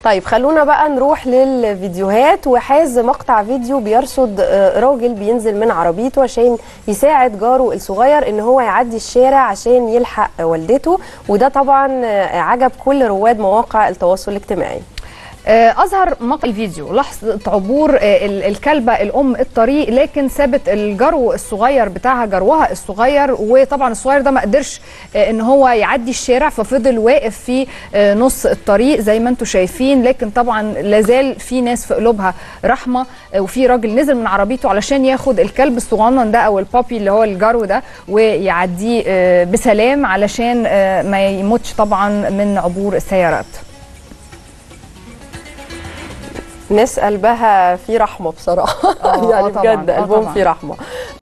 طيب خلونا بقى نروح للفيديوهات وحاز مقطع فيديو بيرصد آه، راجل بينزل من عربيته عشان يساعد جاره الصغير ان هو يعدي الشارع عشان يلحق والدته وده طبعا آه، عجب كل رواد مواقع التواصل الاجتماعي آه، اظهر مقطع الفيديو لحظه عبور آه، ال- الكلبه الام الطريق لكن سابت الجرو الصغير بتاعها جروها الصغير وطبعا الصغير ده ما قدرش آه، ان هو يعدي الشارع ففضل واقف في آه، نص الطريق زي ما انتم شايفين لكن طبعا لازال في ناس في قلوبها رحمه آه، وفي راجل نزل من عربيته علشان ياخد الكلب الصغنن ده او البابي اللي هو الجرو ده ويعديه آه، بسلام علشان آه، ما يموتش طبعا من عبور السيارات ناس قلبها فيه رحمه بصراحه آه، يعني طبعاً، بجد آه، قلبهم طبعاً. فيه رحمه